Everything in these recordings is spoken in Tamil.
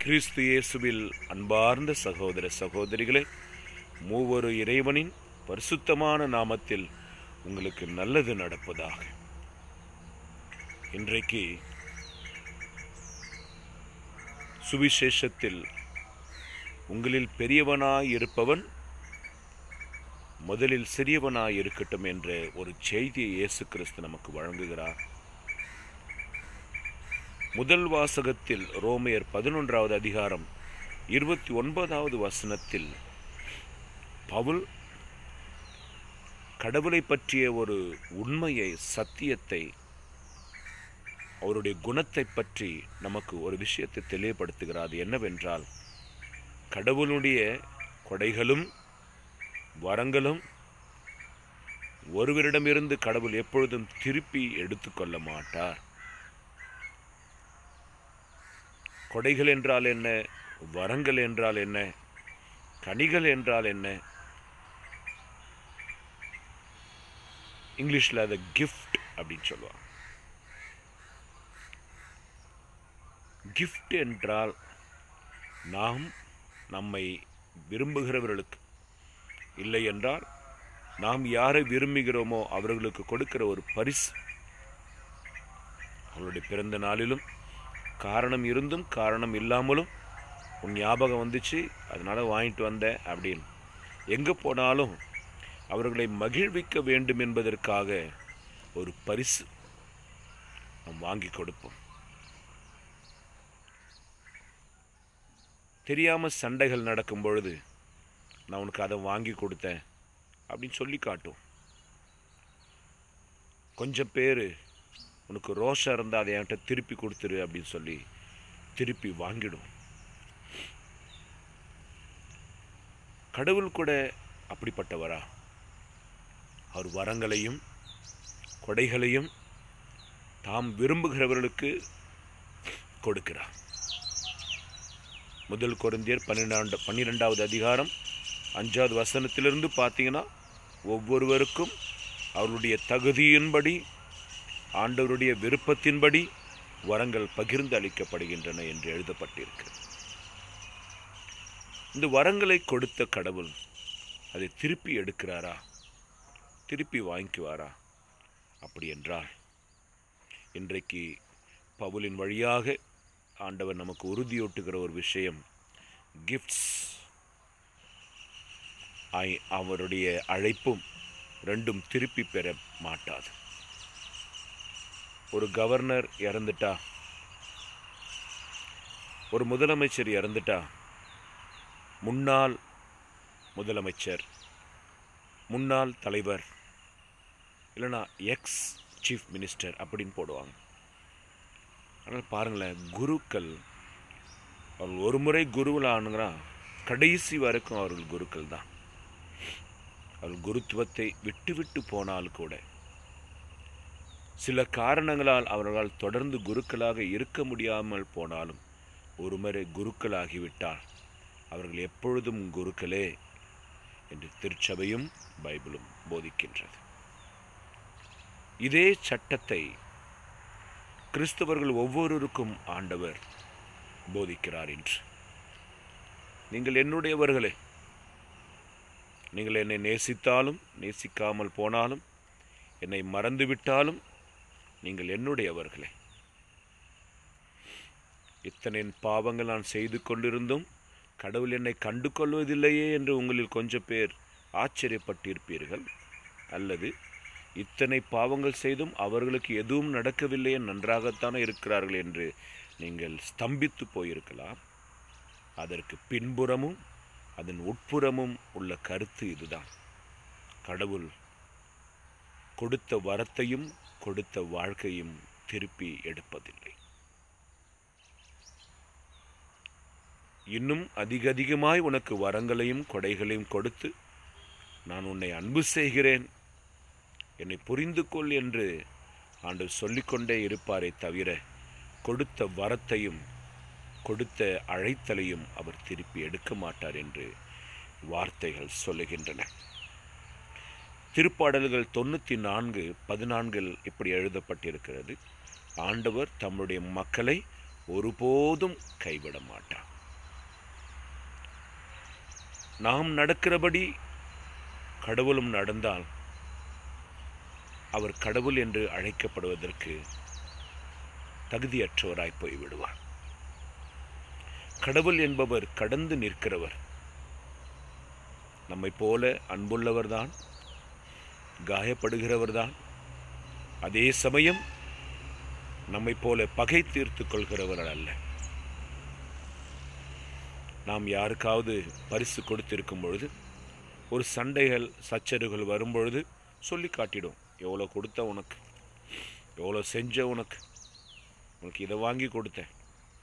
கிறிஸ்து இயேசுவில் அன்பார்ந்த சகோதர சகோதரிகளே மூவொரு இறைவனின் பரிசுத்தமான நாமத்தில் உங்களுக்கு நல்லது நடப்பதாக இன்றைக்கு சுவிசேஷத்தில் உங்களில் பெரியவனாய் இருப்பவன் முதலில் சிறியவனாய் இருக்கட்டும் என்ற ஒரு செய்தியை இயேசு கிறிஸ்து நமக்கு வழங்குகிறார் முதல் வாசகத்தில் ரோமையர் பதினொன்றாவது அதிகாரம் இருபத்தி ஒன்பதாவது வசனத்தில் பவுல் கடவுளை பற்றிய ஒரு உண்மையை சத்தியத்தை அவருடைய குணத்தை பற்றி நமக்கு ஒரு விஷயத்தை தெளிவுபடுத்துகிறார் அது என்னவென்றால் கடவுளுடைய கொடைகளும் வரங்களும் ஒருவரிடமிருந்து கடவுள் எப்பொழுதும் திருப்பி எடுத்துக்கொள்ள மாட்டார் கொடைகள் என்றால் என்ன வரங்கள் என்றால் என்ன கனிகள் என்றால் என்ன இங்கிலீஷில் அதை கிஃப்ட் அப்படின்னு சொல்லுவாங்க கிஃப்ட் என்றால் நாம் நம்மை விரும்புகிறவர்களுக்கு இல்லை என்றால் நாம் யாரை விரும்புகிறோமோ அவர்களுக்கு கொடுக்கிற ஒரு பரிசு அவர்களுடைய பிறந்த நாளிலும் காரணம் இருந்தும் காரணம் இல்லாமலும் உன் ஞாபகம் வந்துச்சு அதனால் வாங்கிட்டு வந்தேன் அப்படின்னு எங்கே போனாலும் அவர்களை மகிழ்விக்க வேண்டும் என்பதற்காக ஒரு பரிசு நாம் வாங்கி கொடுப்போம் தெரியாமல் சண்டைகள் நடக்கும் பொழுது நான் உனக்கு அதை வாங்கி கொடுத்தேன் அப்படின்னு சொல்லி காட்டும் கொஞ்சம் பேர் உனக்கு ரோஷம் இருந்தால் அதை என்கிட்ட திருப்பி கொடுத்துரு அப்படின்னு சொல்லி திருப்பி வாங்கிடும் கடவுள் கூட அப்படிப்பட்டவரா அவர் வரங்களையும் கொடைகளையும் தாம் விரும்புகிறவர்களுக்கு கொடுக்கிறார் முதல் கொரிந்தியர் பன்னிரெண்டாண்டு பன்னிரெண்டாவது அதிகாரம் அஞ்சாவது வசனத்திலிருந்து பார்த்தீங்கன்னா ஒவ்வொருவருக்கும் அவருடைய தகுதியின்படி ஆண்டவருடைய விருப்பத்தின்படி வரங்கள் பகிர்ந்து அளிக்கப்படுகின்றன என்று எழுதப்பட்டிருக்கிறது இந்த வரங்களை கொடுத்த கடவுள் அதை திருப்பி எடுக்கிறாரா திருப்பி வாங்கிக்குவாரா அப்படி என்றால் இன்றைக்கு பவுலின் வழியாக ஆண்டவர் நமக்கு உறுதியூட்டுகிற ஒரு விஷயம் கிஃப்ட்ஸ் ஐ அவருடைய அழைப்பும் ரெண்டும் திருப்பி பெற மாட்டாது ஒரு கவர்னர் இறந்துட்டா ஒரு முதலமைச்சர் இறந்துட்டா முன்னாள் முதலமைச்சர் முன்னாள் தலைவர் இல்லைனா எக்ஸ் சீஃப் மினிஸ்டர் அப்படின்னு போடுவாங்க ஆனால் பாருங்களேன் குருக்கள் அவர்கள் ஒரு முறை குருவில் ஆனுங்கிறா கடைசி வரைக்கும் அவர்கள் குருக்கள் தான் அவர்கள் குருத்துவத்தை விட்டு விட்டு போனால் கூட சில காரணங்களால் அவர்களால் தொடர்ந்து குருக்களாக இருக்க முடியாமல் போனாலும் ஒரு முறை குருக்களாகிவிட்டால் அவர்கள் எப்பொழுதும் குருக்களே என்று திருச்சபையும் பைபிளும் போதிக்கின்றது இதே சட்டத்தை கிறிஸ்தவர்கள் ஒவ்வொருவருக்கும் ஆண்டவர் போதிக்கிறார் என்று நீங்கள் என்னுடையவர்களே நீங்கள் என்னை நேசித்தாலும் நேசிக்காமல் போனாலும் என்னை மறந்துவிட்டாலும் நீங்கள் என்னுடையவர்களே இத்தனை பாவங்கள் நான் செய்து கொண்டிருந்தும் கடவுள் என்னை கண்டு கொள்வதில்லையே என்று உங்களில் கொஞ்சம் பேர் ஆச்சரியப்பட்டிருப்பீர்கள் அல்லது இத்தனை பாவங்கள் செய்தும் அவர்களுக்கு எதுவும் நடக்கவில்லையே நன்றாகத்தானே இருக்கிறார்கள் என்று நீங்கள் ஸ்தம்பித்து போயிருக்கலாம் அதற்கு பின்புறமும் அதன் உட்புறமும் உள்ள கருத்து இதுதான் கடவுள் கொடுத்த வரத்தையும் கொடுத்த வாழ்க்கையும் திருப்பி எடுப்பதில்லை இன்னும் அதிக அதிகமாய் உனக்கு வரங்களையும் கொடைகளையும் கொடுத்து நான் உன்னை அன்பு செய்கிறேன் என்னை புரிந்து கொள் என்று ஆண்டு சொல்லிக்கொண்டே இருப்பாரே தவிர கொடுத்த வரத்தையும் கொடுத்த அழைத்தலையும் அவர் திருப்பி எடுக்க மாட்டார் என்று வார்த்தைகள் சொல்லுகின்றன திருப்பாடல்கள் தொண்ணூற்றி நான்கு பதினான்கில் இப்படி எழுதப்பட்டிருக்கிறது ஆண்டவர் தம்முடைய மக்களை ஒருபோதும் கைவிட மாட்டார் நாம் நடக்கிறபடி கடவுளும் நடந்தால் அவர் கடவுள் என்று அழைக்கப்படுவதற்கு தகுதியற்றவராய் போய்விடுவார் கடவுள் என்பவர் கடந்து நிற்கிறவர் நம்மை போல அன்புள்ளவர்தான் காயப்படுகிறவர்தான் அதே சமயம் நம்மை போல பகை தீர்த்து கொள்கிறவர் அல்ல நாம் யாருக்காவது பரிசு கொடுத்திருக்கும் பொழுது ஒரு சண்டைகள் சச்சரவுகள் வரும்பொழுது சொல்லி காட்டிடும் எவ்வளோ கொடுத்த உனக்கு எவ்வளோ செஞ்ச உனக்கு உனக்கு இதை வாங்கி கொடுத்தேன்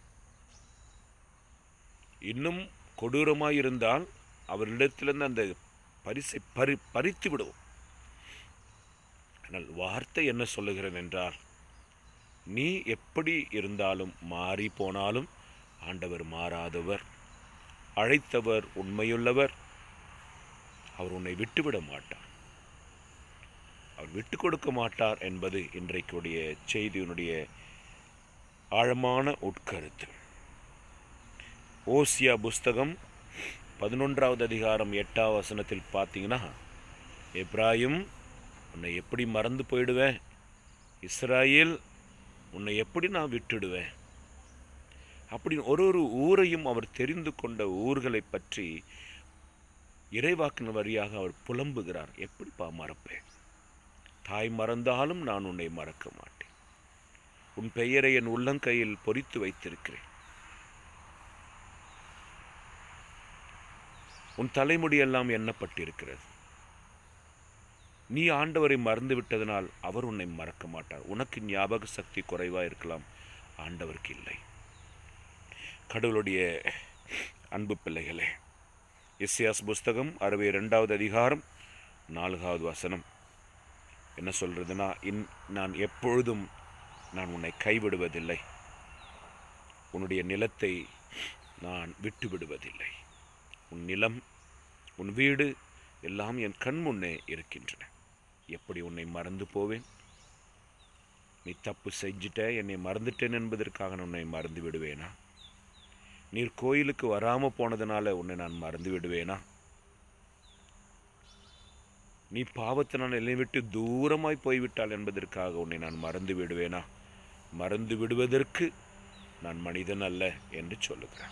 இன்னும் கொடூரமாக இருந்தால் அவரிடத்திலிருந்து அந்த பரிசை பறி பறித்து விடுவோம் ஆனால் வார்த்தை என்ன சொல்லுகிறேன் என்றால் நீ எப்படி இருந்தாலும் மாறி போனாலும் ஆண்டவர் மாறாதவர் அழைத்தவர் உண்மையுள்ளவர் அவர் உன்னை விட்டுவிட மாட்டார் அவர் விட்டு கொடுக்க மாட்டார் என்பது இன்றைக்குடைய செய்தியினுடைய ஆழமான உட்கருத்து ஓசியா புஸ்தகம் பதினொன்றாவது அதிகாரம் எட்டாவது வசனத்தில் பார்த்தீங்கன்னா எப்ராயும் உன்னை எப்படி மறந்து போயிடுவேன் இஸ்ராயேல் உன்னை எப்படி நான் விட்டுடுவேன் அப்படின்னு ஒரு ஒரு ஊரையும் அவர் தெரிந்து கொண்ட ஊர்களை பற்றி இறைவாக்கின வழியாக அவர் புலம்புகிறார் எப்படிப்பா மறப்பேன் தாய் மறந்தாலும் நான் உன்னை மறக்க மாட்டேன் உன் பெயரை என் உள்ளங்கையில் பொறித்து வைத்திருக்கிறேன் உன் தலைமுடியெல்லாம் எண்ணப்பட்டிருக்கிறது நீ ஆண்டவரை மறந்து விட்டதனால் அவர் உன்னை மறக்க மாட்டார் உனக்கு ஞாபக சக்தி குறைவா இருக்கலாம் ஆண்டவருக்கு இல்லை கடவுளுடைய அன்பு பிள்ளைகளே இஸ்யாஸ் புஸ்தகம் அறுபத்தி ரெண்டாவது அதிகாரம் நான்காவது வசனம் என்ன சொல்றதுன்னா இன் நான் எப்பொழுதும் நான் உன்னை கைவிடுவதில்லை உன்னுடைய நிலத்தை நான் விட்டு விடுவதில்லை உன் நிலம் உன் வீடு எல்லாம் என் கண் முன்னே இருக்கின்றன எப்படி உன்னை மறந்து போவேன் நீ தப்பு செஞ்சிட்ட என்னை மறந்துட்டேன் என்பதற்காக நான் உன்னை மறந்து விடுவேனா நீர் கோயிலுக்கு வராம போனதுனால உன்னை நான் மறந்து விடுவேனா நீ பாவத்தினால் என்னை விட்டு தூரமாய் போய்விட்டால் என்பதற்காக உன்னை நான் மறந்து விடுவேனா மறந்து விடுவதற்கு நான் மனிதன் அல்ல என்று சொல்லுகிறேன்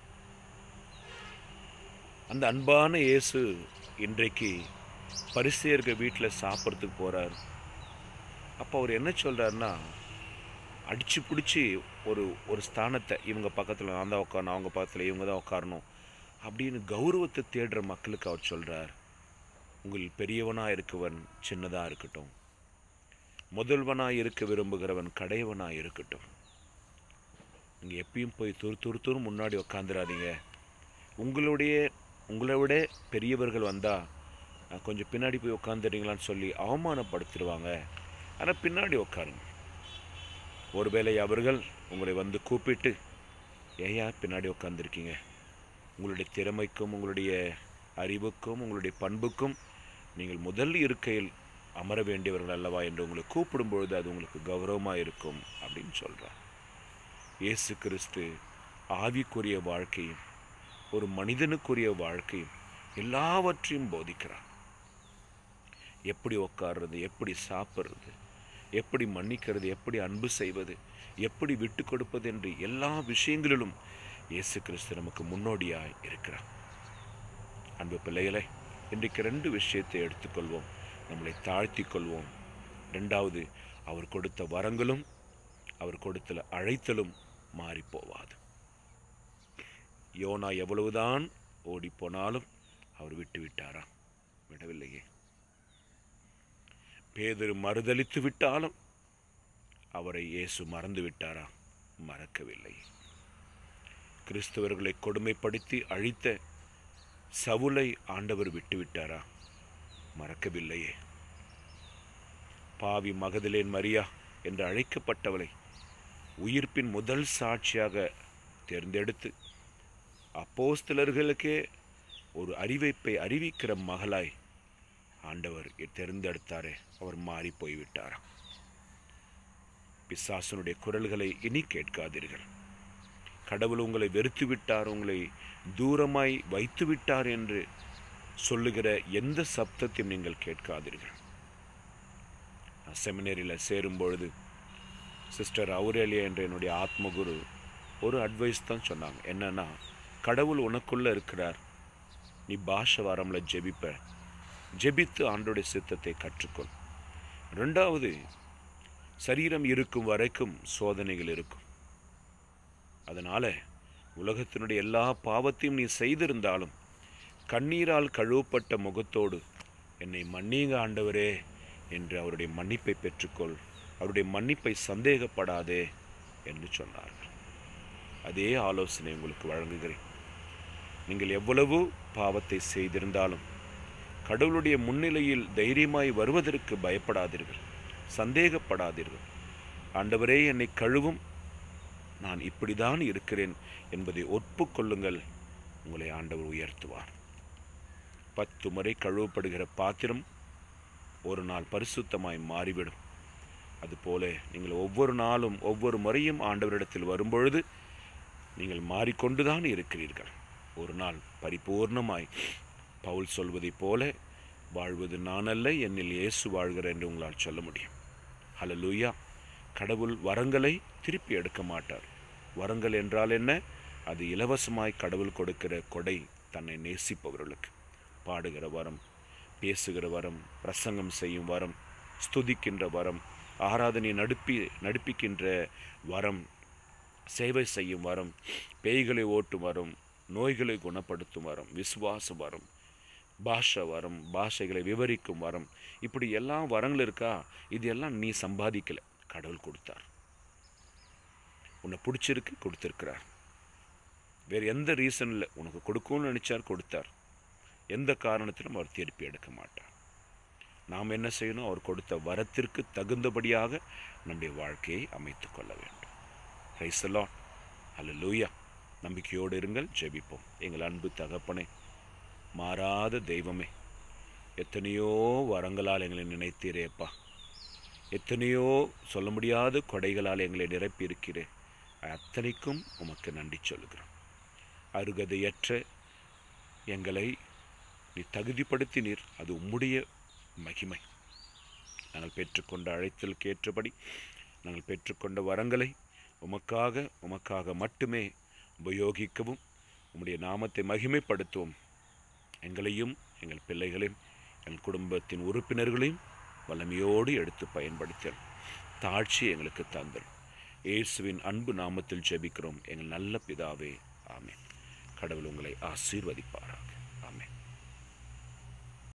அந்த அன்பான இயேசு இன்றைக்கு பரிசேயர்கள் வீட்டில் சாப்பிட்றதுக்கு போகிறார் அப்போ அவர் என்ன சொல்கிறாருன்னா அடித்து பிடிச்சி ஒரு ஒரு ஸ்தானத்தை இவங்க பக்கத்தில் நான் தான் உட்காரணும் அவங்க பக்கத்தில் இவங்க தான் உட்காரணும் அப்படின்னு கௌரவத்தை தேடுற மக்களுக்கு அவர் சொல்கிறார் உங்கள் பெரியவனாக இருக்கவன் சின்னதாக இருக்கட்டும் முதல்வனாக இருக்க விரும்புகிறவன் கடையவனாக இருக்கட்டும் நீங்கள் எப்பயும் போய் துரு துரு துரு முன்னாடி உக்காந்துடாதீங்க உங்களுடைய உங்களை விட பெரியவர்கள் வந்தால் கொஞ்சம் பின்னாடி போய் உட்காந்துறீங்களான்னு சொல்லி அவமானப்படுத்திடுவாங்க ஆனால் பின்னாடி உட்காருங்க ஒருவேளை அவர்கள் உங்களை வந்து கூப்பிட்டு ஏயா பின்னாடி உட்காந்துருக்கீங்க உங்களுடைய திறமைக்கும் உங்களுடைய அறிவுக்கும் உங்களுடைய பண்புக்கும் நீங்கள் முதல் இருக்கையில் அமர வேண்டியவர்கள் அல்லவா என்று உங்களை கூப்பிடும் பொழுது அது உங்களுக்கு கௌரவமாக இருக்கும் அப்படின்னு சொல்கிறார் இயேசு கிறிஸ்து ஆவிக்குரிய வாழ்க்கையும் ஒரு மனிதனுக்குரிய வாழ்க்கையும் எல்லாவற்றையும் போதிக்கிறார் எப்படி உட்கார்றது எப்படி சாப்பிட்றது எப்படி மன்னிக்கிறது எப்படி அன்பு செய்வது எப்படி விட்டு கொடுப்பது என்று எல்லா விஷயங்களிலும் இயேசு கிறிஸ்து நமக்கு முன்னோடியாய் இருக்கிறார் அன்பு பிள்ளைகளை இன்றைக்கு ரெண்டு விஷயத்தை எடுத்துக்கொள்வோம் நம்மளை தாழ்த்தி கொள்வோம் ரெண்டாவது அவர் கொடுத்த வரங்களும் அவர் கொடுத்த அழைத்தலும் மாறி போவாது யோனா எவ்வளவுதான் ஓடி போனாலும் அவர் விட்டு விட்டாரா விடவில்லையே பேதர் மறுதலித்து விட்டாலும் அவரை இயேசு மறந்து விட்டாரா மறக்கவில்லை கிறிஸ்தவர்களை கொடுமைப்படுத்தி அழித்த சவுலை ஆண்டவர் விட்டுவிட்டாரா மறக்கவில்லையே பாவி மகதிலேன் மரியா என்று அழைக்கப்பட்டவளை உயிர்ப்பின் முதல் சாட்சியாக தேர்ந்தெடுத்து அப்போஸ்தலர்களுக்கே ஒரு அறிவிப்பை அறிவிக்கிற மகளாய் ஆண்டவர் தேர்ந்தெடுத்தாரே அவர் மாறி போய்விட்டாராம் பிசாசனுடைய குரல்களை இனி கேட்காதீர்கள் கடவுள் உங்களை வெறுத்து விட்டார் உங்களை தூரமாய் வைத்து விட்டார் என்று சொல்லுகிற எந்த சப்தத்தையும் நீங்கள் கேட்காதீர்கள் நான் செமினரியில் சேரும் பொழுது சிஸ்டர் அவுரேலியா என்ற என்னுடைய ஆத்மகுரு ஒரு அட்வைஸ் தான் சொன்னாங்க என்னன்னா கடவுள் உனக்குள்ள இருக்கிறார் நீ பாஷ வாரம்ல ஜெபிப்ப ஜெபித்து ஆண்டோடைய சித்தத்தை கற்றுக்கொள் ரெண்டாவது சரீரம் இருக்கும் வரைக்கும் சோதனைகள் இருக்கும் அதனால உலகத்தினுடைய எல்லா பாவத்தையும் நீ செய்திருந்தாலும் கண்ணீரால் கழுவப்பட்ட முகத்தோடு என்னை மன்னிங்க ஆண்டவரே என்று அவருடைய மன்னிப்பை பெற்றுக்கொள் அவருடைய மன்னிப்பை சந்தேகப்படாதே என்று சொன்னார்கள் அதே ஆலோசனை உங்களுக்கு வழங்குகிறேன் நீங்கள் எவ்வளவு பாவத்தை செய்திருந்தாலும் கடவுளுடைய முன்னிலையில் தைரியமாய் வருவதற்கு பயப்படாதீர்கள் சந்தேகப்படாதீர்கள் ஆண்டவரே என்னை கழுவும் நான் இப்படிதான் இருக்கிறேன் என்பதை ஒப்புக்கொள்ளுங்கள் உங்களை ஆண்டவர் உயர்த்துவார் பத்து முறை கழுவப்படுகிற பாத்திரம் ஒரு நாள் பரிசுத்தமாய் மாறிவிடும் அதுபோல நீங்கள் ஒவ்வொரு நாளும் ஒவ்வொரு முறையும் ஆண்டவரிடத்தில் வரும்பொழுது நீங்கள் மாறிக்கொண்டுதான் இருக்கிறீர்கள் ஒரு நாள் பரிபூர்ணமாய் பவுல் சொல்வதைப் போல வாழ்வது நான் அல்ல என்னில் இயேசு வாழ்கிற என்று உங்களால் சொல்ல முடியும் ஹலலூயா கடவுள் வரங்களை திருப்பி எடுக்க மாட்டார் வரங்கள் என்றால் என்ன அது இலவசமாய் கடவுள் கொடுக்கிற கொடை தன்னை நேசிப்பவர்களுக்கு பாடுகிற வரம் பேசுகிற வரம் பிரசங்கம் செய்யும் வரம் ஸ்துதிக்கின்ற வரம் ஆராதனை நடுப்பி நடிப்பிக்கின்ற வரம் சேவை செய்யும் வரம் பேய்களை ஓட்டும் வரம் நோய்களை குணப்படுத்தும் வரம் விசுவாச வரம் பாஷை வரம் பாஷைகளை விவரிக்கும் வரம் இப்படி எல்லா வரங்கள் இருக்கா இது எல்லாம் நீ சம்பாதிக்கல கடவுள் கொடுத்தார் உன்னை பிடிச்சிருக்கு கொடுத்துருக்கிறார் வேறு எந்த ரீசனில் உனக்கு கொடுக்கும்னு நினைச்சார் கொடுத்தார் எந்த காரணத்திலும் அவர் திருப்பி எடுக்க மாட்டார் நாம் என்ன செய்யணும் அவர் கொடுத்த வரத்திற்கு தகுந்தபடியாக நம்முடைய வாழ்க்கையை அமைத்து கொள்ள வேண்டும் ரைசலான் அல்ல லூயா நம்பிக்கையோடு இருங்கள் ஜெபிப்போம் எங்கள் அன்பு தகப்பனே மாறாத தெய்வமே எத்தனையோ வரங்களால் எங்களை நினைத்தீரேப்பா எத்தனையோ சொல்ல முடியாத கொடைகளால் எங்களை நிரப்பியிருக்கிறேன் அத்தனைக்கும் உமக்கு நன்றி சொல்கிறோம் அருகதையற்ற எங்களை நீ தகுதிப்படுத்தினீர் அது உம்முடைய மகிமை நாங்கள் பெற்றுக்கொண்ட அழைத்தலுக்கு ஏற்றபடி நாங்கள் பெற்றுக்கொண்ட வரங்களை உமக்காக உமக்காக மட்டுமே உபயோகிக்கவும் உம்முடைய நாமத்தை மகிமைப்படுத்துவோம் எங்களையும் எங்கள் பிள்ளைகளையும் எங்கள் குடும்பத்தின் உறுப்பினர்களையும் வல்லமையோடு எடுத்து பயன்படுத்தல் தாழ்ச்சி எங்களுக்கு தந்தல் இயேசுவின் அன்பு நாமத்தில் ஜெபிக்கிறோம் எங்கள் நல்ல பிதாவே ஆமென் கடவுள் உங்களை ஆசீர்வதிப்பாராக